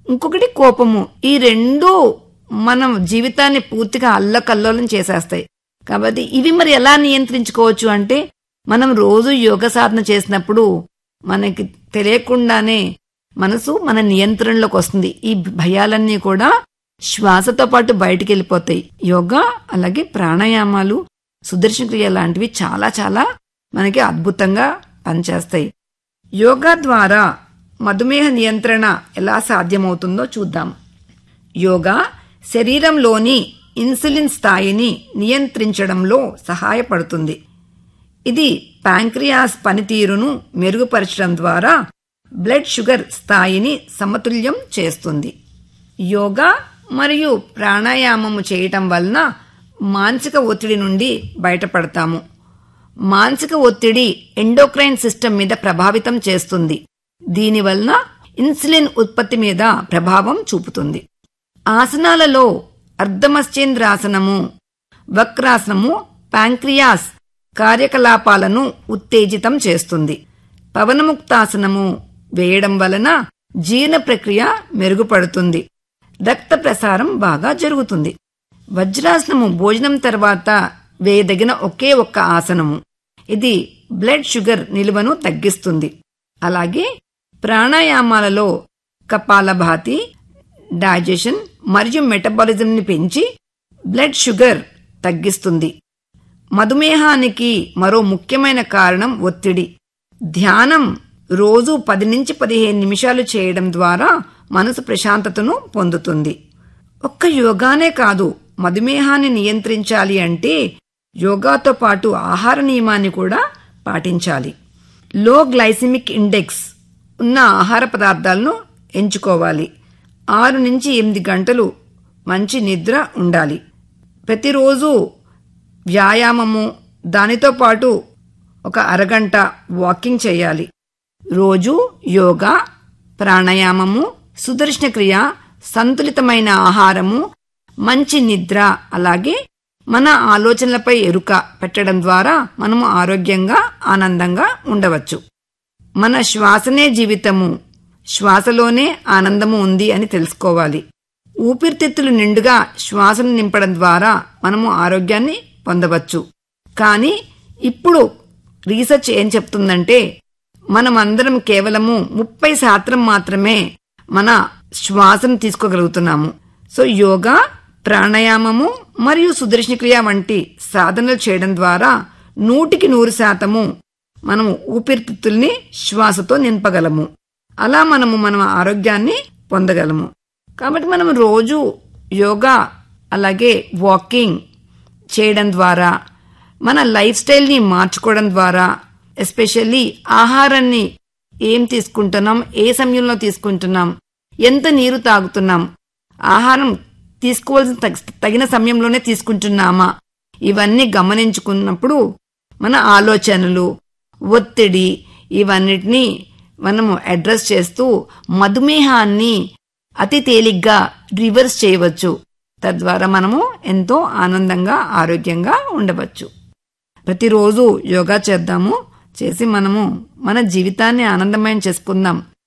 ఇంకొకటి కోపము ఈ రెండు మనం జీవితాన్ని పూర్తిగా అల్లకల్లోలం చేసేస్తాయి కాబట్టి ఇవి మరి ఎలా నియంత్రించుకోవచ్చు అంటే మనం రోజు యోగ సాధన చేసినప్పుడు మనకి తెలియకుండానే మనసు మన నియంత్రణలోకి వస్తుంది ఈ భయాలన్నీ కూడా శ్వాసతో పాటు బయటికి వెళ్ళిపోతాయి యోగా అలాగే ప్రాణాయామాలు సుదర్శన క్రియ లాంటివి చాలా చాలా మనకి అద్భుతంగా పనిచేస్తాయి యోగా ద్వారా మధుమేహ నియంత్రణ ఎలా సాధ్యమవుతుందో చూద్దాం యోగా శరీరంలోని ఇన్సులిన్ స్థాయిని నియంత్రించడంలో సహాయపడుతుంది ఇది ప్యాంక్రియాస్ పనితీరును మెరుగుపరచడం ద్వారా బ్లడ్ షుగర్ స్థాయిని సమతుల్యం చేస్తుంది యోగా మరియు ప్రాణాయామము చేయటం వలన మానసిక ఒత్తిడి నుండి బయటపడతాము మానసిక ఒత్తిడి ఎండోక్రైన్ సిస్టమ్ మీద ప్రభావితం చేస్తుంది దీనివలన ఇన్సులిన్ ఉత్పత్తి మీద ప్రభావం చూపుతుంది ఆసనాలలో అర్ధమశ్చేంద్రాసనము వక్రాసనము ప్యాంక్రియాస్ కార్యకలాపాలను ఉత్తేజితం చేస్తుంది పవనముక్తాసనము వేయడం వలన జీర్ణ ప్రక్రియ మెరుగుపడుతుంది రక్త ప్రసారం బాగా జరుగుతుంది వజ్రాసనము భోజనం తర్వాత వేయదగిన ఒకే ఒక్క ఆసనము ఇది బ్లడ్ షుగర్ నిలువను తగ్గిస్తుంది అలాగే ప్రాణాయామాలలో కపాలభాతి డైజెషన్ మరియు మెటబాలిజంని పెంచి బ్లడ్ షుగర్ తగ్గిస్తుంది మధుమేహానికి మరో ముఖ్యమైన కారణం ఒత్తిడి ధ్యానం రోజు పది నుంచి పదిహేను నిమిషాలు చేయడం ద్వారా మనసు ప్రశాంతతను పొందుతుంది ఒక్క యోగానే కాదు మధుమేహాన్ని నియంత్రించాలి అంటే యోగాతో పాటు ఆహార నియమాన్ని కూడా పాటించాలి లో గ్లైసిమిక్ ఇండెక్స్ ఉన్న ఆహార పదార్థాలను ఎంచుకోవాలి ఆరు నుంచి ఎనిమిది గంటలు మంచి నిద్ర ఉండాలి ప్రతిరోజు వ్యాయామము దానితో పాటు ఒక అరగంట వాకింగ్ చేయాలి రోజు యోగా ప్రాణాయామము సుదర్శన క్రియ సంతులితమైన ఆహారము మంచి నిద్ర అలాగే మన ఆలోచనలపై ఎరుక పెట్టడం ద్వారా మనము ఆరోగ్యంగా ఆనందంగా ఉండవచ్చు మన శ్వాసనే జీవితము శ్వాసలోనే ఆనందము ఉంది అని తెలుసుకోవాలి ఊపిరితిత్తులు నిండుగా శ్వాసను నింపడం ద్వారా మనము ఆరోగ్యాన్ని పొందవచ్చు కానీ ఇప్పుడు రీసెర్చ్ ఏం చెప్తుందంటే మనమందరం కేవలము ముప్పై శాతం మాత్రమే మన శ్వాసను తీసుకోగలుగుతున్నాము సో యోగా ప్రాణాయామము మరియు సుదర్శన క్రియ వంటి సాధనలు చేయడం ద్వారా నూటికి నూరు శాతము మనము ఊపిరితిత్తుల్ని శ్వాసతో నింపగలము అలా మనము మన ఆరోగ్యాన్ని పొందగలము కాబట్టి మనం రోజు యోగా అలాగే వాకింగ్ చేయడం ద్వారా మన లైఫ్ స్టైల్ని మార్చుకోవడం ద్వారా ఎస్పెషల్లీ ఆహారాన్ని ఏం తీసుకుంటున్నాం ఏ సమయంలో తీసుకుంటున్నాం ఎంత నీరు తాగుతున్నాం ఆహారం తీసుకోవాల్సిన తగ- తగిన సమయంలోనే తీసుకుంటున్నామా ఇవన్నీ గమనించుకున్నప్పుడు మన ఆలోచనలు ఒత్తిడి ఇవన్నిటినీ మనము అడ్రస్ చేస్తూ మధుమేహాన్ని అతి తేలిగ్గా రివర్స్ చేయవచ్చు తద్వారా మనము ఎంతో ఆనందంగా ఆరోగ్యంగా ఉండవచ్చు ప్రతిరోజు యోగా చేద్దాము చేసి మనము మన జీవితాన్ని ఆనందమయం చేసుకుందాం